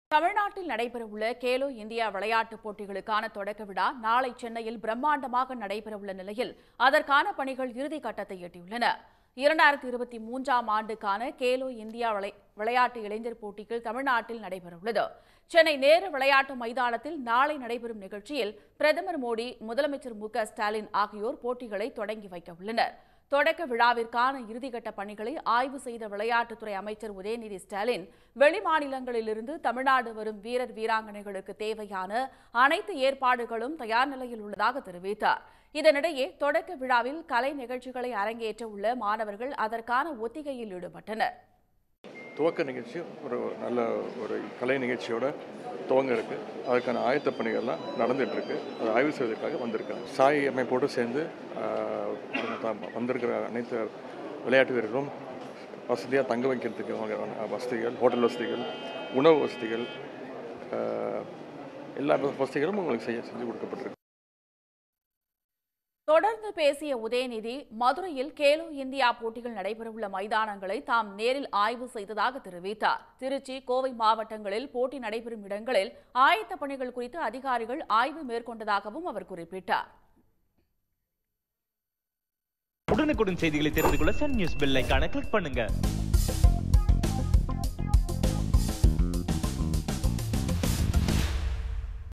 தமிழ்நாட்டில் நடைபெறவுள்ள கேலோ இந்தியா விளையாட்டுப் போட்டிகளுக்கான தொடக்க விழா நாளை சென்னையில் பிரம்மாண்டமாக நடைபெறவுள்ள நிலையில் அதற்கான பணிகள் இறுதி கட்டத்தை எட்டியுள்ளன இரண்டாயிரத்தி இருபத்தி மூன்றாம் ஆண்டுக்கான கேலோ இந்தியா விளை- விளையாட்டு இளைஞர் போட்டிகள் தமிழ்நாட்டில் நடைபெறவுள்ளது சென்னை நேரு விளையாட்டு மைதானத்தில் நாளை நடைபெறும் நிகழ்ச்சியில் பிரதமர் மோடி முதலமைச்சர் மு க ஸ்டாலின் ஆகியோர் போட்டிகளை தொடங்கி வைக்க உள்ளனர் தொடக்க விழாவிற்கான இறுதிக்கட்ட பணிகளை ஆய்வு செய்த விளையாட்டுத்துறை அமைச்சர் உதயநிதி ஸ்டாலின் வெளிமாநிலங்களிலிருந்து தமிழ்நாடு வரும் வீரர் வீராங்கனைகளுக்கு தேவையான அனைத்து ஏற்பாடுகளும் தயார் நிலையில் உள்ளதாக தெரிவித்தார் இதனிடையே தொடக்க விழாவில் கலை நிகழ்ச்சிகளை அரங்கேற்ற உள்ள மாணவர்கள் அதற்கான ஒத்திகையில் ஈடுபட்டனர் துவக்க நிகழ்ச்சி ஒரு நல்ல ஒரு கலை நிகழ்ச்சியோட துவங்க இருக்கு அதுக்கான ஆயத்த பணிகள்லாம் நடந்துட்டு இருக்கு அதை ஆய்வு செய்வதற்காக வந்திருக்காங்க சாய் அமைப்போடு சேர்ந்து ஆஹ், தான் வந்திருக்கிற அனைத்து விளையாட்டு வீரர்களும் வசதியாக தங்க வைக்கிறதுக்கு வகையான வசதிகள் ஹோட்டல் வசதிகள் உணவு வசதிகள் ஆஹ், எல்லா வசதிகளும் உங்களுக்கு செய்ய செஞ்சு கொடுக்கப்பட்டிருக்கு தொடர்ந்து பேசிய உதயநிதி மதுரையில் கேலோ இந்தியா போட்டிகள் நடைபெறவுள்ள மைதானங்களை தாம் நேரில் ஆய்வு செய்ததாக தெரிவித்தார் திருச்சி கோவை மாவட்டங்களில் போட்டி நடைபெறும் இடங்களில் ஆயத்த பணிகள் குறித்து அதிகாரிகள் ஆய்வு மேற்கொண்டதாகவும் அவர் குறிப்பிட்டார் உடனுக்குடன் செய்திகளை தெரிந்து கொள்ள சன் நியூஸ் பெல் ஐகானை கிளிக் பண்ணுங்க